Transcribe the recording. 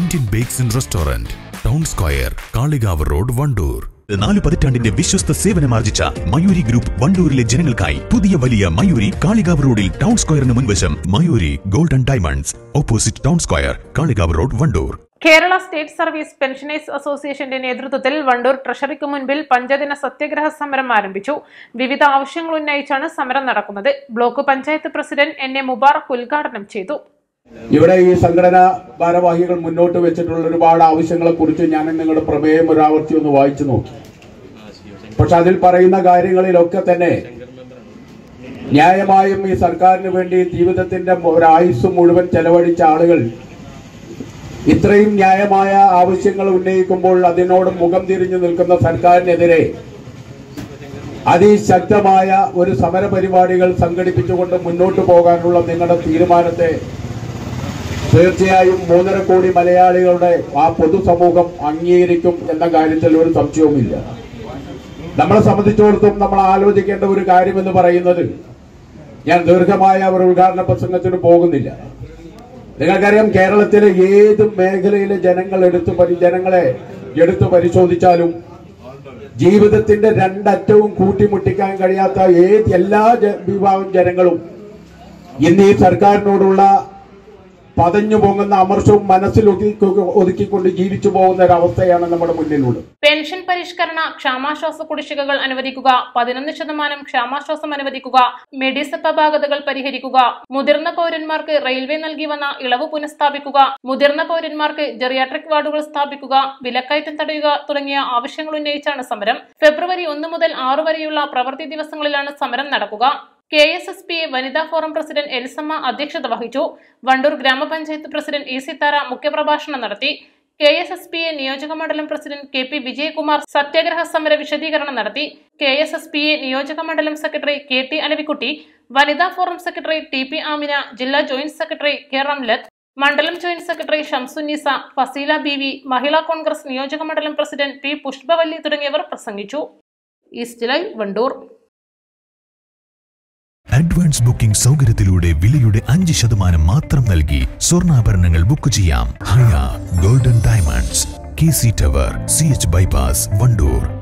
Indian bakes and restaurant town square Kalikavu road Wandoor നാല് പതിറ്റാണ്ടിന്റെ വിശ്വസ്ത സേവനമാർജിച്ച മയൂരി ഗ്രൂപ്പ് വണ്ടൂരിലെ ജനങ്ങൾക്കായി പുതിയ വലിയ മയൂരി കാളികാവ് റോഡിൽ ടൗൺ സ്ക്വയറിന് മുൻവശം Mayuri golden diamonds opposite town square Kalikavu road Wandoor Kerala state service pensioners അസോസിയേഷന്റെ നേതൃത്വത്തിൽ വണ്ടൂർ ട്രഷറിക്ക് മുൻപിൽ പഞ്ചദിന സത്യഗ്രഹ സമരം ആരംഭിച്ചു വിവിധ ആവശ്യങ്ങൾ ഉന്നയിച്ചാണ് സമരം നടക്കുന്നത് block panchayat president N A Mubarak ഉദ്ഘാടനം ചെയ്തു ഇവിടെ ഈ സംഘടനാ ഭാരവാഹികൾ മുന്നോട്ട് വെച്ചിട്ടുള്ള ഒരുപാട് ആവശ്യങ്ങളെ കുറിച്ച് ഞാൻ നിങ്ങളുടെ പ്രമേയം ഒരാവർത്തി ഒന്ന് വായിച്ചു നോക്കി പക്ഷെ അതിൽ പറയുന്ന കാര്യങ്ങളിലൊക്കെ തന്നെ ന്യായമായും ഈ സർക്കാരിന് വേണ്ടി ജീവിതത്തിന്റെ ഒരായുസ് മുഴുവൻ ചെലവഴിച്ച ആളുകൾ ഇത്രയും ന്യായമായ ആവശ്യങ്ങൾ ഉന്നയിക്കുമ്പോൾ അതിനോട് മുഖം തിരിഞ്ഞു നിൽക്കുന്ന സർക്കാരിനെതിരെ അതിശക്തമായ ഒരു സമര പരിപാടികൾ സംഘടിപ്പിച്ചുകൊണ്ട് മുന്നോട്ട് പോകാനുള്ള നിങ്ങളുടെ തീരുമാനത്തെ തീർച്ചയായും മൂന്നര കോടി മലയാളികളുടെ ആ പൊതുസമൂഹം അംഗീകരിക്കും എന്ന കാര്യത്തിൽ ഒരു സംശയവുമില്ല നമ്മളെ സംബന്ധിച്ചിടത്തോളം നമ്മൾ ആലോചിക്കേണ്ട ഒരു കാര്യം എന്ന് പറയുന്നത് ഞാൻ ദീർഘമായ ഒരു ഉദ്ഘാടന പ്രസംഗത്തിന് പോകുന്നില്ല നിങ്ങൾക്കറിയാം കേരളത്തിലെ ഏത് മേഖലയിലെ ജനങ്ങൾ എടുത്തു പരി ജനങ്ങളെ എടുത്തു പരിശോധിച്ചാലും ജീവിതത്തിന്റെ രണ്ടറ്റവും കൂട്ടിമുട്ടിക്കാൻ കഴിയാത്ത ഏത് എല്ലാ ജ- വിഭാഗം ജനങ്ങളും ഇന്ന് ഈ സർക്കാരിനോടുള്ള പതഞ്ഞു പോകുന്ന അമർഷവും മനസ്സിൽ ഒതുക്കി ഒതുക്കിക്കൊണ്ട് ജീവിച്ചു പോകുന്ന ഒരവസ്ഥയാണ് നമ്മുടെ മുന്നിലുള്ളത് പെൻഷൻ പരിഷ്കരണ ക്ഷാമാശ്വാസ കുടിശ്ശികകൾ അനുവദിക്കുക പതിനൊന്ന് ശതമാനം ക്ഷാമാശ്വാസം അനുവദിക്കുക മെഡിസപ്പ് അപാകതകൾ പരിഹരിക്കുക മുതിർന്ന പൗരന്മാർക്ക് റെയിൽവേ നൽകി വന്ന ഇളവ് പുനഃസ്ഥാപിക്കുക മുതിർന്ന പൗരന്മാർക്ക് ജെറിയാട്രിക് വാർഡുകൾ സ്ഥാപിക്കുക വിലക്കയറ്റം തടയുക തുടങ്ങിയ ആവശ്യങ്ങൾ ഉന്നയിച്ചാണ് സമരം ഫെബ്രുവരി ഒന്ന് മുതൽ ആറ് വരെയുള്ള പ്രവൃത്തി ദിവസങ്ങളിലാണ് സമരം നടക്കുക K S S P A വനിതാ ഫോറം പ്രസിഡന്റ് എൽസമ്മ അധ്യക്ഷത വഹിച്ചു വണ്ടൂർ ഗ്രാമപഞ്ചായത്ത് പ്രസിഡന്റ് ഇ സിത്താര മുഖ്യപ്രഭാഷണം നടത്തി K S S P A നിയോജക മണ്ഡലം പ്രസിഡന്റ് കെ പി വിജയകുമാർ സത്യാഗ്രഹ സമര വിശദീകരണം നടത്തി K S S P A നിയോജക മണ്ഡലം സെക്രട്ടറി കെ ടി അലവിക്കുട്ടി വനിതാ forum secretary T P Amina ജില്ലാ ജോയിന്റ് സെക്രട്ടറി കെ റംലത്ത് മണ്ഡലം joint secretary Shamsunnisa Fasila B V മഹിളാ കോൺഗ്രസ് നിയോജക മണ്ഡലം പ്രസിഡന്റ് പി പുഷ്പവല്ലി തുടങ്ങിയവർ പ്രസംഗിച്ചു east live Wandoor advance booking സൗകര്യത്തിലൂടെ വിലയുടെ അഞ്ച് ശതമാനം മാത്രം നൽകി സ്വർണ്ണാഭരണങ്ങൾ ബുക്ക് ചെയ്യാം Haya golden diamonds K C tower C H bypass Wandoor